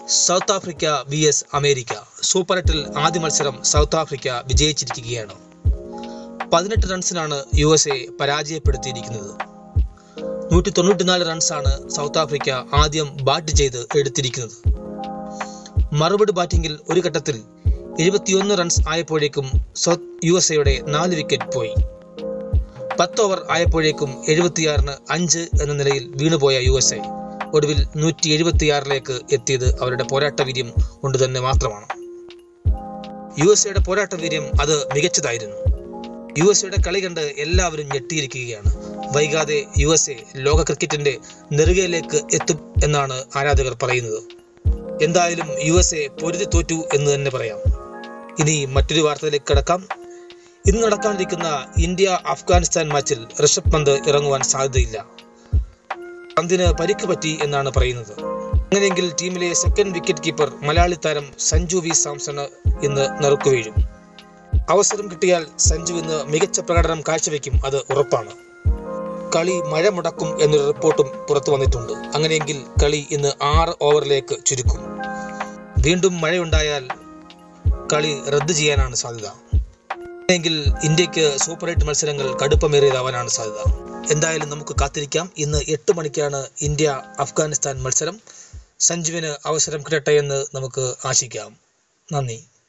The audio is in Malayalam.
south Africa V S America super എട്ടിൽ ആദ്യ മത്സരം സൗത്ത് ആഫ്രിക്ക വിജയിച്ചിരിക്കുകയാണ് പതിനെട്ട് റൺസിനാണ് യു എസ് എ പരാജയപ്പെടുത്തിയിരിക്കുന്നത് നൂറ്റി തൊണ്ണൂറ്റിനാല് റൺസാണ് സൗത്ത് ആഫ്രിക്ക ആദ്യം ബാറ്റ് ചെയ്ത് എടുത്തിരിക്കുന്നത് മറുപടി ബാറ്റിംഗിൽ ഒരു ഘട്ടത്തിൽ എഴുപത്തിയൊന്ന് റൺസ് ആയപ്പോഴേക്കും സൗത്ത് യു എസ് എയുടെ നാല് വിക്കറ്റ് പോയി പത്ത് ഓവർ ആയപ്പോഴേക്കും എഴുപത്തിയാറിന് അഞ്ച് എന്ന നിലയിൽ വീണുപോയ യു എസ് എ ഒടുവിൽ നൂറ്റി എഴുപത്തിയാറിലേക്ക് എത്തിയത് അവരുടെ പോരാട്ട വീര്യം കൊണ്ട് തന്നെ മാത്രമാണ് യു എസ് എയുടെ പോരാട്ട വീര്യം അത് മികച്ചതായിരുന്നു യു എസ് എയുടെ കളി കണ്ട് എല്ലാവരും ഞെട്ടിയിരിക്കുകയാണ് വൈകാതെ യു എസ് എ ലോക ക്രിക്കറ്റിന്റെ നെറുകയിലേക്ക് എത്തും എന്നാണ് ആരാധകർ പറയുന്നത് എന്തായാലും യു എസ് എ പൊരുതി തോറ്റു എന്ന് തന്നെ പറയാം ഇനി മറ്റൊരു വാർത്തയിലേക്ക് കടക്കാം ഇന്ന് നടക്കാനിരിക്കുന്ന ഇന്ത്യ അഫ്ഗാനിസ്ഥാൻ മാച്ചിൽ ഋഷഭ് പന്ത് ഇറങ്ങുവാൻ സാധ്യതയില്ല പന്തിന് പരിക്ക് പറ്റി എന്നാണ് പറയുന്നത് അങ്ങനെയെങ്കിൽ ടീമിലെ സെക്കൻഡ് വിക്കറ്റ് കീപ്പർ മലയാളി താരം സഞ്ജു വി സാംസണ് ഇന്ന് നറുക്കു വീഴും അവസരം കിട്ടിയാൽ സഞ്ജു ഇന്ന് മികച്ച പ്രകടനം കാഴ്ചവെക്കും അത് ഉറപ്പാണ് കളി മഴ മുടക്കും എന്നൊരു റിപ്പോർട്ടും പുറത്തു വന്നിട്ടുണ്ട് അങ്ങനെയെങ്കിൽ കളി ഇന്ന് ആറ് ഓവറിലേക്ക് ചുരുക്കും വീണ്ടും മഴയുണ്ടായാൽ കളി റദ്ദു ചെയ്യാനാണ് സാധ്യത എങ്കിൽ ഇന്ത്യക്ക് സൂപ്പർ എയ്റ്റ് മത്സരങ്ങൾ കടുപ്പമേറിയതാവാനാണ് സാധ്യത എന്തായാലും നമുക്ക് കാത്തിരിക്കാം ഇന്ന് എട്ട് മണിക്കാണ് ഇന്ത്യ അഫ്ഗാനിസ്ഥാൻ മത്സരം സഞ്ജുവിന് അവസരം കിട്ടട്ടെ എന്ന് നമുക്ക് ആശിക്കാം നന്ദി